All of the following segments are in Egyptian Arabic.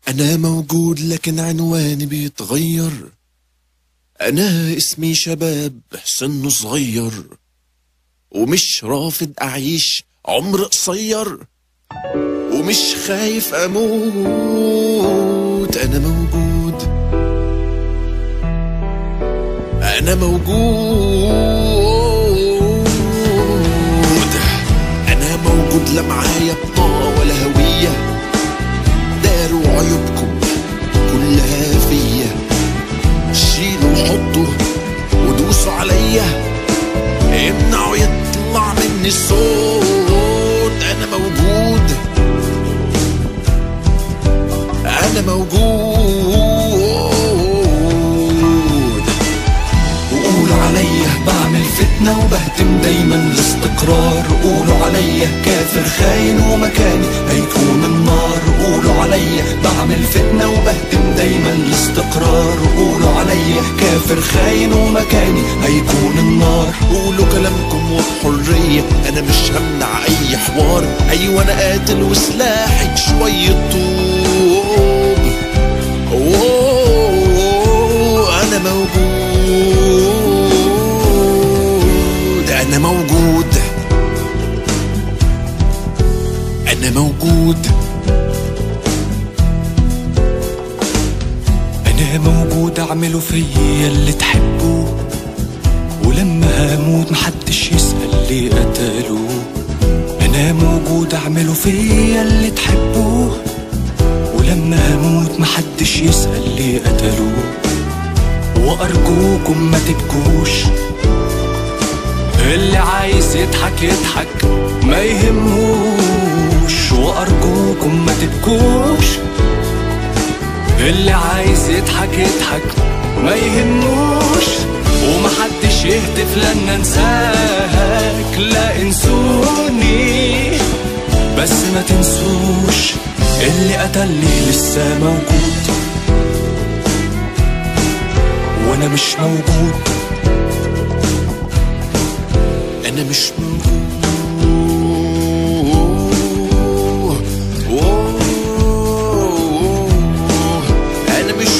أنا موجود لكن عنواني بيتغير أنا اسمي شباب سنه صغير ومش رافض أعيش عمر قصير ومش خايف أموت أنا موجود أنا موجود أنا موجود لا معايا بطاقة ولا هوية داروا عيوبكم كلها فيا شيلوا وحطوا ودوسوا عليا امنعوا يطلع مني الصوت انا موجود انا موجود وقولوا عليا بعمل فتنة وبهدم دايما الاستقرار قولوا عليا كافر خاين ومكاني هيكون النار قولوا عليا بعمل فتنة وبهدم دايما الاستقرار قولوا عليا كافر خاين ومكاني هيكون النار قولوا كلامكم وبحرية أنا مش همنع أي حوار أيوة أنا قاتل وسلاحي شوية طوب أوه أنا موجود أنا موجود أنا موجود انا موجود اعملوا فيا اللي تحبوه ولما هموت محدش يسأل ليه قتلوه انا موجود اعملوا فيا اللي تحبوه ولما هموت محدش يسأل ليه قتلوه وارجوكم ما تبكوش اللي عايز يضحك يضحك ما يهموش وارجوكم ما تبكوش اللي عايز يضحك يضحك ما يهموش ومحدش يهتف لن انساك لا انسوني بس ما تنسوش اللي قتلني لسه موجود وانا مش موجود أنا مش موجود أنا مش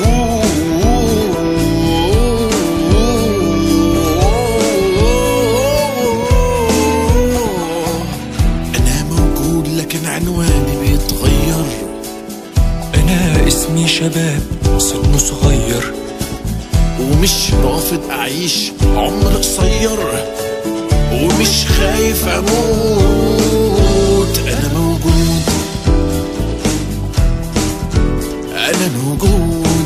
موجود أنا موجود لكن عنواني بيتغير انا اسمي شباب سنه صغير ومش رافض أعيش عمر قصير ومش خايف أموت أنا موجود أنا موجود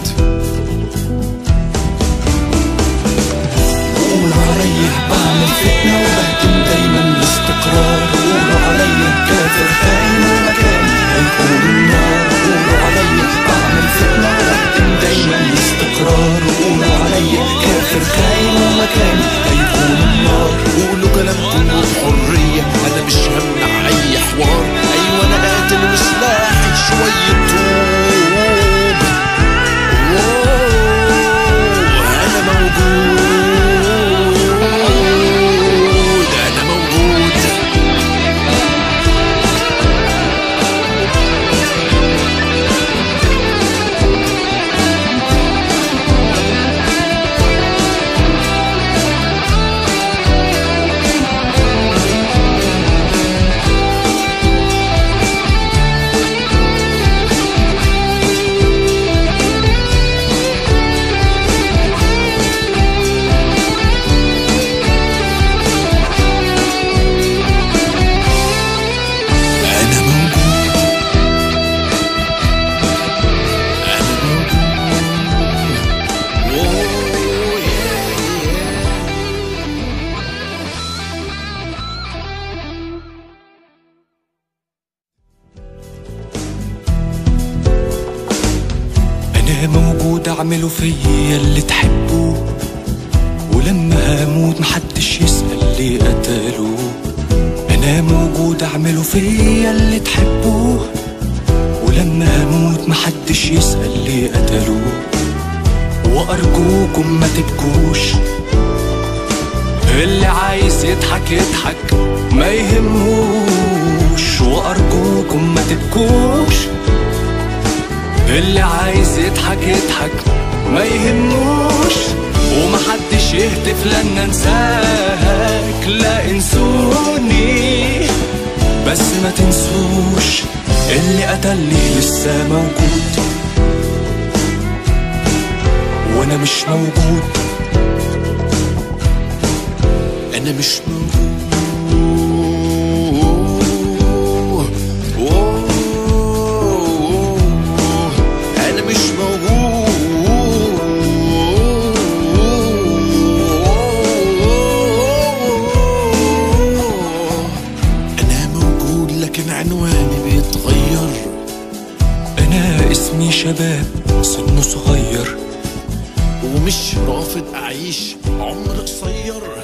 قولوا عليا بعمل فتنة وبهدم دايما الاستقرار قولوا عليا كافر خاين ومكاني هيكون النار قولوا عليا بعمل فتنة وبهدم دايما الاستقرار قولوا عليا كافر خاين ومكاني هيكون النار قولوا كلامكم وبحرية أنا مش همنع أي حوار أيوة أنا قاتل وسلاحي شوية طوب أوه، أنا موجود أنا موجود أنا موجود أنا موجود أوه، yeah, yeah. انا موجود اعملوا فيا اللي تحبوه ولما هموت محدش يسأل ليه قتلوه انا موجود اعملوا فيا اللي تحبوه ولما هموت محدش يسأل ليه قتلوه وارجوكم ما تبكوش اللي عايز يضحك يضحك ما يهموش وارجوكم ما تبكوش اللي عايز يضحك يضحك ما يهموش ومحدش يهتف لن ننساك لا انسوني بس ما تنسوش اللي قتلني لسه موجود وانا مش موجود انا مش موجود انا مش موجود انا موجود لكن عنواني بيتغير انا اسمي شباب سنه صغير ومش رافض اعيش عمر قصير